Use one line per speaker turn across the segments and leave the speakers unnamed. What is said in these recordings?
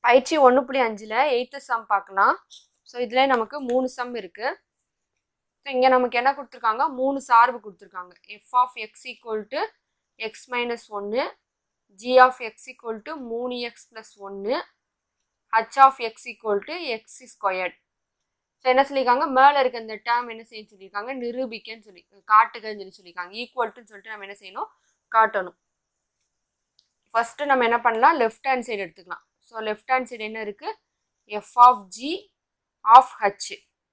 பயிற்சி ஒன்று புள்ளி அஞ்சில் எயித்து சம் பார்க்கலாம் ஸோ இதில் நமக்கு மூணு சம் இருக்குது ஸோ இங்கே நமக்கு என்ன கொடுத்துருக்காங்க மூணு சார்பு கொடுத்துருக்காங்க F of X equal to X minus ஒன்று G of X equal to மூணு எக்ஸ் ப்ளஸ் ஒன்று H of X equal to X squared so என்ன சொல்லியிருக்காங்க மேலே இருக்க இந்த டேர்ம் என்ன செய்யணும்னு சொல்லியிருக்காங்க நிரூபிக்கன்னு சொல்லி காட்டுகன்னு சொல்லி சொல்லியிருக்காங்க ஈக்குவல்ட்டுன்னு சொல்லிட்டு நம்ம என்ன செய்யணும் காட்டணும் ஃபஸ்ட்டு நம்ம என்ன பண்ணலாம் லெஃப்ட் ஹேண்ட் சைடு எடுத்துக்கலாம் ஸோ லெஃப்ட் ஹேண்ட் சைடு என்ன இருக்குது F of G of H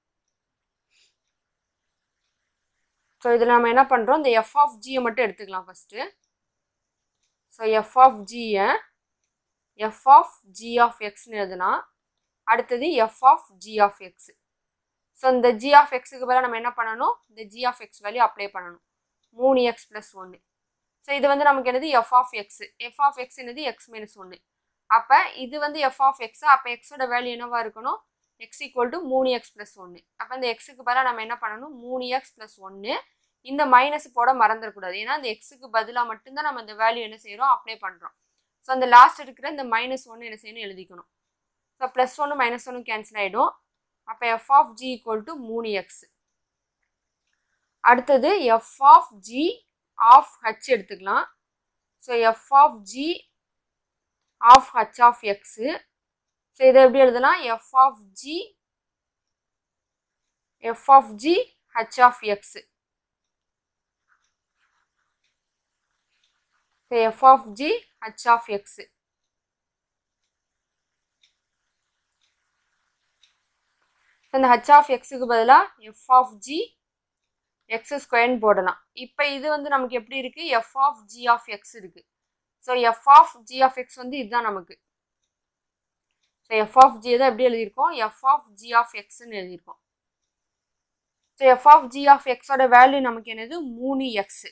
so இதில் நம்ம என்ன பண்ணுறோம் இந்த எஃப் ஆஃப் ஜியை மட்டும் எடுத்துக்கலாம் ஃபஸ்ட்டு ஸோ எஃப் ஆஃப் ஜியை எஃப் ஆஃப் ஜி ஆஃப் எக்ஸ்னு எழுதுனா அடுத்தது F of G of X so இந்த ஜி ஆஃப் எக்ஸுக்கு பதிலாக நம்ம என்ன பண்ணணும் இந்த G of X value apply பண்ணணும் மூணு எக்ஸ் ப்ளஸ் ஒன்று ஸோ இது வந்து நமக்கு என்னது F of X F of X என்னது எக்ஸ் மைனஸ் ஒன்று அப்போ இது வந்து எஃப் ஆஃப் எக்ஸ் அப்போ எக்ஸோட வேல்யூ என்னவா இருக்கணும் எக்ஸ் ஈக்குவல் டு மூணு எக்ஸ் ப்ளஸ் ஒன்று அப்போ இந்த எக்ஸுக்கு பதிலாக நம்ம என்ன பண்ணணும் மூணு எக்ஸ் ப்ளஸ் ஒன்று இந்த மைனஸ் போட மறந்துடக்கூடாது ஏன்னா அந்த எக்ஸுக்கு பதிலாக மட்டும்தான் நம்ம இந்த வேல்யூ என்ன செய்கிறோம் அப்ளை பண்ணுறோம் ஸோ அந்த லாஸ்ட் இருக்கிற இந்த மைனஸ் ஒன்று என்ன செய்யணும் எழுதிக்கணும் ஸோ ப்ளஸ் ஒன்று மைனஸ் ஒன்று கேன்சல் ஆகிடும் அப்போ F of G equal to மூணு எக்ஸ் அடுத்தது F of G of H எடுத்துக்கலாம் so F of G of H of x so இதை எப்படி எழுதலாம் F of G F of G H of x so F of G H of X இந்த H of எக்ஸுக்கு பதிலாக f of G X ஸ்கொயர்னு போடலாம் இப்போ இது வந்து நமக்கு எப்படி இருக்குது F of G of X இருக்குது so F of G of X வந்து இதுதான் நமக்கு ஸோ எஃப் ஆஃப் ஜி தான் எப்படி எழுதியிருக்கோம் எஃப் ஆஃப் ஜி ஆஃப் எக்ஸ்ன்னு எழுதியிருக்கோம் so F of G of எக்ஸோட வேல்யூ நமக்கு என்னது மூணு எக்ஸு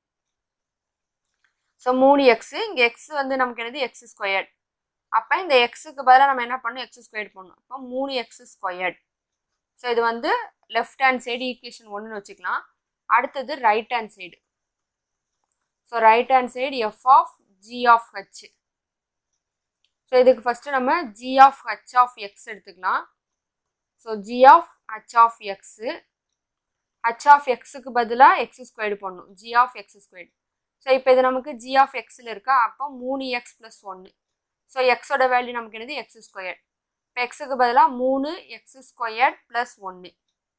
ஸோ மூணு எக்ஸு இங்கே எக்ஸ் வந்து நமக்கு என்னது எக்ஸ் ஸ்கொயர்ட் அப்போ இந்த எக்ஸுக்கு பதிலாக நம்ம என்ன பண்ணணும் எக்ஸ் ஸ்கொயர்ட் பண்ணணும் அப்போ மூணு எக்ஸ் ஸ்கொயர்ட் ஸோ இது வந்து லெஃப்ட் ஹேண்ட் சைடு ஈக்குவேஷன் ஒன்றுன்னு வச்சுக்கலாம் அடுத்தது right hand side so right hand side F of G of H so இதுக்கு ஃபஸ்ட்டு நம்ம G of H of X எடுத்துக்கலாம் so G of H of X H of எக்ஸுக்கு பதிலாக X squared பண்ணணும் G of X squared so இப்போ இது நமக்கு G of எக்ஸில் இருக்கா அப்போ மூணு எக்ஸ் ப்ளஸ் ஒன்று ஸோ எக்ஸோட வேல்யூ நமக்கு என்னது எக்ஸ் ஸ்கொயர் இப்போ எக்ஸுக்கு பதிலாக மூணு எக்ஸ் ஸ்கொயர் ப்ளஸ் ஒன்று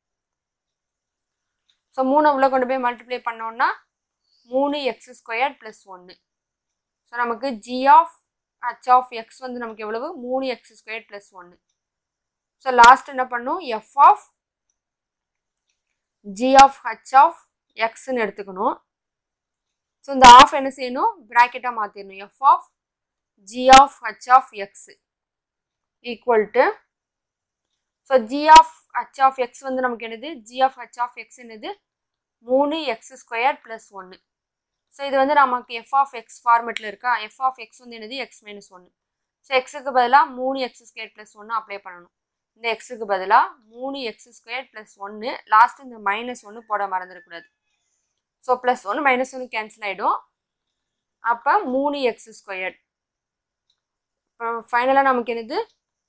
ஸோ மூணு உள்ள கொண்டு போய் மல்டிப்ளை பண்ணோன்னா மூணு எக்ஸ் ஸ்கொயர் ப்ளஸ் ஒன்று ஸோ நமக்கு G of H of X வந்து நமக்கு எவ்வளவு மூணு எக்ஸ் ஸ்கொயர் ப்ளஸ் ஒன்று ஸோ லாஸ்ட் என்ன பண்ணும் F of G of H of எக்ஸ்ன்னு எடுத்துக்கணும் ஸோ இந்த ஆஃப் என்ன செய்யணும் ப்ராக்கெட்டாக மாற்றிடணும் F of G of H of X equal to so G of H of X வந்து நமக்கு என்னது G of H of X என்னது மூணு எக்ஸ் ஸ்கொயர் ப்ளஸ் ஒன்று ஸோ இது வந்து நமக்கு எஃப் ஆஃப் எக்ஸ் ஃபார்மெட்டில் இருக்கா எஃப் ஆஃப் எக்ஸ் வந்து என்னது எக்ஸ் மைனஸ் ஒன்று ஸோ எக்ஸுக்கு பதிலாக மூணு எக்ஸ் ஸ்கொயர் ப்ளஸ் ஒன்று அப்ளை பண்ணணும் இந்த எக்ஸுக்கு பதிலாக மூணு எக்ஸ் ஸ்கொயர் ப்ளஸ் ஒன்று லாஸ்ட் இந்த மைனஸ் ஒன்று போட மறந்துடக்கூடாது ஸோ ப்ளஸ் ஒன்று மைனஸ் ஒன்று கேன்சல் ஆகிடும் அப்போ மூணு எக்ஸ் ஸ்கொயர் அப்புறம் ஃபைனலாக நமக்கு என்னது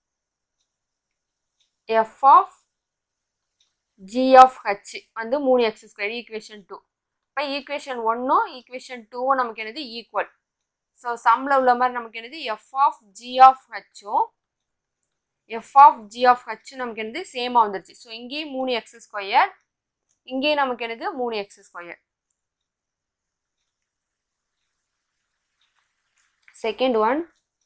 F of G of h வந்து மூணு எக்ஸ் ஸ்கொயர் ஈக்குவேஷன் டூ இப்போ ஈக்குவேஷன் ஒன்றும் ஈக்குவேஷன் டூவும் நமக்கு என்னது ஈக்குவல் ஸோ சம்மில் உள்ள மாதிரி நமக்கு என்னது எஃப் ஆஃப் ஜி ஆஃப் ஹச்சும் f of G of h நமக்கு என்னது சேமாக வந்துருச்சு ஸோ இங்கேயும் மூணு எக்ஸ் ஸ்கொயர் இங்கேயும் நமக்கு என்னது மூணு X square second one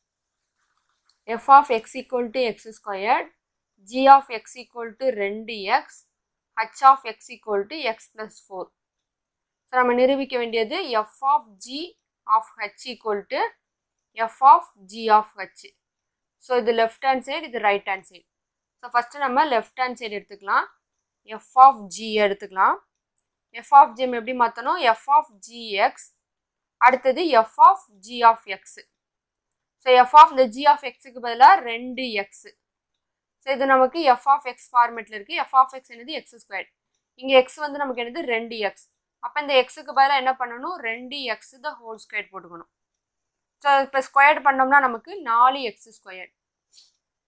f of x equal to x squared g of x equal to 2x h of x equal to x plus 4 so நம்ம நிரூபிக்க வேண்டியது f of g of h equal to f of g of h so இது left hand side இது right hand side so first நம்ம left hand side எடுத்துக்கலாம் f of g எடுத்துக்கலாம் f of g எப்படி மாற்றணும் f of gx அடுத்தது F of G of X so F of இந்த G of எக்ஸுக்கு பதிலாக ரெண்டு எக்ஸு ஸோ இது நமக்கு எஃப் ஆஃப் எக்ஸ் ஃபார்மேட்டில் இருக்குது எஃப் ஆஃப் எக்ஸ் என்னது எக்ஸ் ஸ்கொயர் இங்கே எக்ஸ் வந்து நமக்கு என்னது ரெண்டு எக்ஸ் அப்போ இந்த எக்ஸுக்கு பதிலாக என்ன பண்ணணும் ரெண்டு எக்ஸ் த ஹோல் ஸ்கொயர் போட்டுக்கணும் ஸோ இப்போ ஸ்கொயர்ட் பண்ணோம்னா நமக்கு நாலு எக்ஸ் ஸ்கொயர்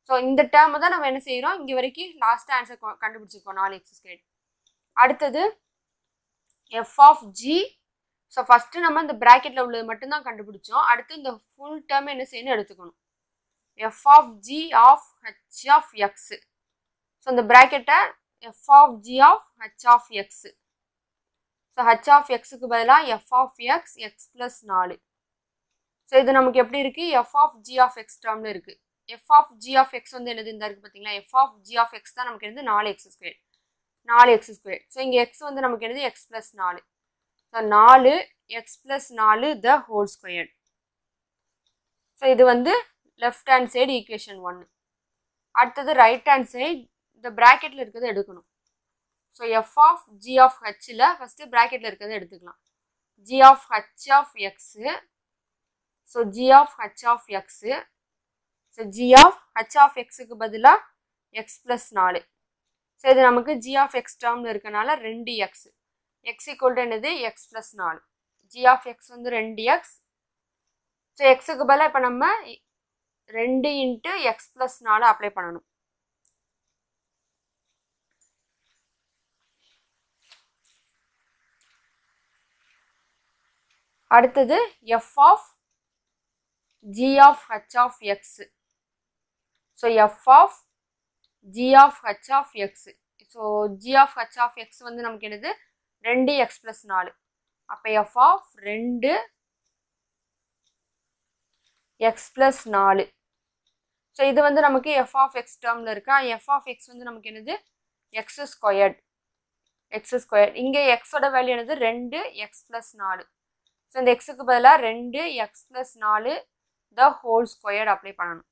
ஸோ இந்த டேர்மை தான் நம்ம என்ன செய்கிறோம் இங்கே வரைக்கும் லாஸ்ட் ஆன்சர் கண்டுபிடிச்சிருக்கோம் நாலு எக்ஸ் ஸ்கொயர் அடுத்தது F of g so first நம்ம இந்த ப்ராக்கெட்டில் உள்ளது மட்டும்தான் கண்டுபிடிச்சோம் அடுத்து இந்த ஃபுல் டேர்ம் என்ன செய்யணும் எடுத்துக்கணும் f of G of h of x so இந்த ப்ராக்கெட்டை f of G of h of x so h of எக்ஸுக்கு பதிலாக f of x x plus நாலு ஸோ இது நமக்கு எப்படி இருக்குது F of G of x டேர்மில் இருக்குது F of G of X வந்து என்னது இந்த இருக்குது பார்த்தீங்களா f of G of x தான் நமக்கு என்னது நாலு எக்ஸ் ஸ்கொயர் நாலு எக்ஸ் ஸ்கொயர் ஸோ இங்கே எக்ஸ் வந்து நமக்கு என்னது எக்ஸ் ப்ளஸ் நாலு ஸோ நாலு எக்ஸ் ப்ளஸ் நாலு த ஹோல் ஸ்கொயர் ஸோ இது வந்து லெஃப்ட் ஹேண்ட் சைடு ஈக்குவேஷன் ஒன்று அடுத்தது ரைட் ஹேண்ட் சைடு இந்த ப்ராக்கெட்டில் இருக்கிறத எடுக்கணும் so F of G of ஹெச்சில் ஃபஸ்ட்டு ப்ராக்கெட்டில் இருக்கிறத எடுத்துக்கலாம் g of h of x so G of h of x so G of h of எக்ஸுக்கு பதிலாக எக்ஸ் ப்ளஸ் நாலு ஸோ இது நமக்கு ஜி ஆஃப் எக்ஸ் டேர்மில் இருக்கனால ரெண்டு எக்ஸ் எக்ஸ் ஈக்குவல் டு என்னது எக்ஸ் ப்ளஸ் நாலு ஜி ஆஃப் எக்ஸ் வந்து ரெண்டு எக்ஸ் ஸோ எக்ஸுக்கு பதிலாக இப்போ நம்ம ரெண்டு இன்ட்டு எக்ஸ் ப்ளஸ் நாலு அப்ளை பண்ணணும் அடுத்தது F of G of h of X so F of G of h of X so G of h of X வந்து நமக்கு என்னது ரெண்டு எக்ஸ் ப்ளஸ் நாலு அப்போ எஃப் ஆஃப் ரெண்டு எக்ஸ் ப்ளஸ் நாலு ஸோ இது வந்து நமக்கு எஃப் ஆஃப் எக்ஸ் டேர்மில் இருக்கா எஃப் ஆஃப் எக்ஸ் வந்து நமக்கு என்னது எக்ஸ் ஸ்கொயர்ட் எக்ஸ் ஸ்கொயர் இங்கே எக்ஸோட வேல்யூ என்னது ரெண்டு எக்ஸ் ப்ளஸ் நாலு ஸோ இந்த எக்ஸுக்கு பதிலாக ரெண்டு எக்ஸ் ப்ளஸ் நாலு த ஹோல் ஸ்கொயர் அப்ளை பண்ணணும்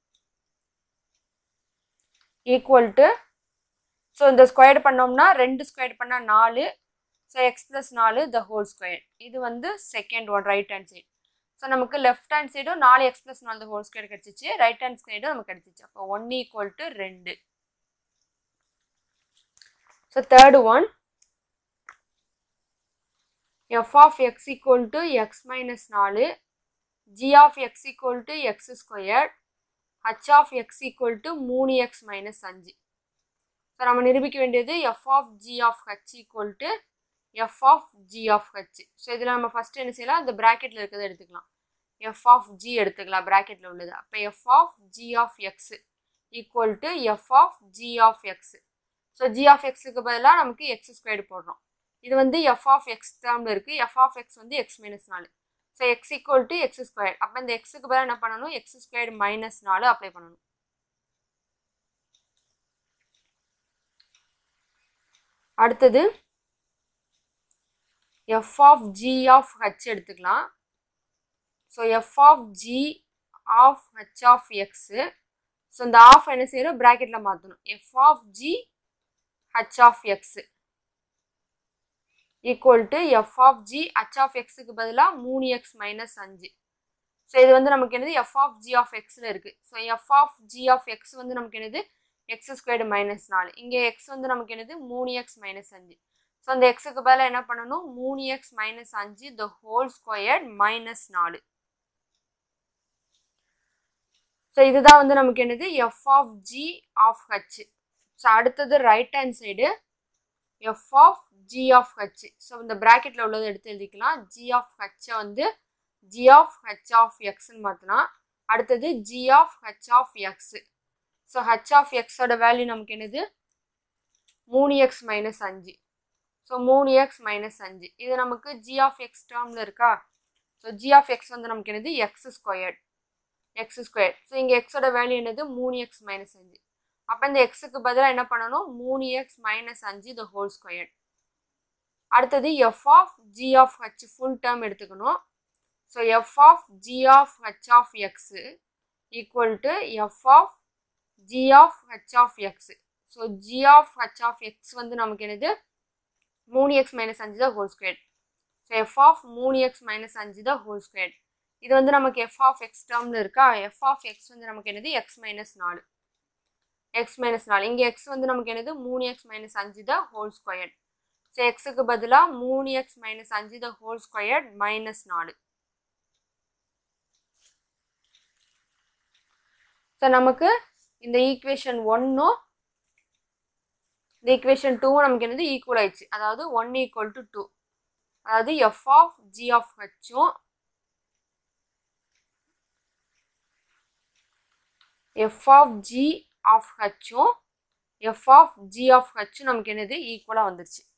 ஈக்குவல் டு ஸோ இந்த ஸ்கொயர் பண்ணோம்னா ரெண்டு ஸ்கொயர் பண்ணால் நாலு ஸோ எக்ஸ் ப்ளஸ் நாலு த ஹோல் ஸ்கொயர் இது வந்து second one right hand side so நமக்கு லெஃப்ட் ஹேண்ட் சைடும் நாலு எக்ஸ் ப்ளஸ் நாலு த ஹோல் ஸ்கொயர் கிடச்சிச்சு ரைட் ஹேண்ட் சைடும் நமக்கு கிடச்சிச்சு அப்போ ஒன் ஈக்குவல் டு ரெண்டு so third one f of X equal to X minus நாலு g of X equal to x square h of X equal to மூணு x minus அஞ்சு so நம்ம நிரூபிக்க வேண்டியது f of G of h equal to f of G of H so இதில் நம்ம first என்ன செய்யலாம் இந்த ப்ராக்கெட்டில் இருக்கிறத எடுத்துக்கலாம் எஃப் ஆஃப் ஜி எடுத்துக்கலாம் ப்ராக்கெட்டில் உள்ளது அப்போ F of G of X equal to f of G of X so G of எக்ஸுக்கு பதிலாக நமக்கு எக்ஸ் ஸ்கொயர்டு போடுறோம் இது வந்து எஃப் ஆஃப் எக்ஸ் டேர்மில் இருக்குது எஃப் ஆஃப் எக்ஸ் வந்து எக்ஸ் மைனஸ் நாலு so x equal to x square அப்போ இந்த எக்ஸுக்கு பதிலாக என்ன பண்ணணும் எக்ஸ் ஸ்கொயர் மைனஸ் நாலு அப்ளை பண்ணணும் அடுத்தது F of G of H எடுத்துக்கலாம் so F of G of H of x so இந்த ஆஃப் என்ன செய்யறோம் ப்ராக்கெட்டில் மாற்றணும் f of G H of x equal to f of G H of எக்ஸுக்கு பதிலாக மூணு எக்ஸ் மைனஸ் அஞ்சு ஸோ இது வந்து நமக்கு என்னது எஃப் ஆஃப் ஜி ஆஃப் எக்ஸில் இருக்குது so F of G of X வந்து நமக்கு என்னது எக்ஸ் ஸ்கொயர்டு மைனஸ் நாலு இங்கே எக்ஸ் வந்து நமக்கு என்னது மூணு எக்ஸ் மைனஸ் அஞ்சு ஸோ அந்த எக்ஸுக்கு பதிலாக என்ன பண்ணணும் மூணு எக்ஸ் மைனஸ் அஞ்சு த ஹோல் ஸ்கொயர்ட் மைனஸ் நாலு ஸோ இதுதான் வந்து நமக்கு என்னது F of G of H so அடுத்தது right hand side F of G of H so இந்த ப்ராக்கெட்டில் உள்ளதை எடுத்து எழுதிக்கலாம் ஜி ஆஃப் ஹச்சை வந்து ஜி ஆஃப் ஹச் ஆஃப் எக்ஸ்ன்னு மாற்றினா அடுத்தது g of H of x so h of எக்ஸோட வேல்யூ நமக்கு என்னது மூணு எக்ஸ் மைனஸ் அஞ்சு ஸோ மூணு எக்ஸ் மைனஸ் அஞ்சு இது நமக்கு ஜி ஆஃப் எக்ஸ் டேர்மில் இருக்கா ஸோ ஜி ஆஃப் எக்ஸ் வந்து நமக்கு என்னது x squared x square so இங்கே எக்ஸோட வேல்யூ என்னது மூணு எக்ஸ் மைனஸ் அஞ்சு அப்போ இந்த எக்ஸுக்கு பதிலாக என்ன பண்ணணும் மூணு எக்ஸ் மைனஸ் அஞ்சு த ஹோல் ஸ்கொயர் அடுத்தது F of G of h full term எடுத்துக்கணும் so F of G of H of x equal to f of G of H of x so G of H of X வந்து நமக்கு என்னது மூணு x minus அஞ்சு தான் whole square so F of மூணு x minus அஞ்சு தான் whole square இது வந்து நமக்கு எஃப் ஆஃப் எக்ஸ் டேர்மில் இருக்கா எஃப் ஆஃப் எக்ஸ் வந்து நமக்கு என்னது எக்ஸ் மைனஸ் நாலு எக்ஸ் மைனஸ் நாலு இங்கே எக்ஸ் வந்து நமக்கு என்னது மூணு எக்ஸ் மைனஸ் அஞ்சு தான் ஹோல் ஸ்கொயர் ஸோ எக்ஸுக்கு பதிலாக மூணு எக்ஸ் மைனஸ் அஞ்சு தான் ஹோல் ஸ்கொயர் மைனஸ் நாலு ஸோ நமக்கு இந்த ஈக்குவேஷன் ஒன்னும் இந்த ஈக்குவேஷன் டூவும் நமக்கு என்னது ஈக்குவல் ஆயிடுச்சு அதாவது ஒன் ஈக்குவல் டு டூ அதாவது எஃப் ஆஃப் ஜி ஆஃப் ஹெச்சும் எஃப் ஆஃப் ஜி ஆஃப் ஹெச்சும் எஃப் ஆஃப் ஜி ஆஃப் ஹெச்சும் நமக்கு என்னது ஈக்குவலாக வந்துருச்சு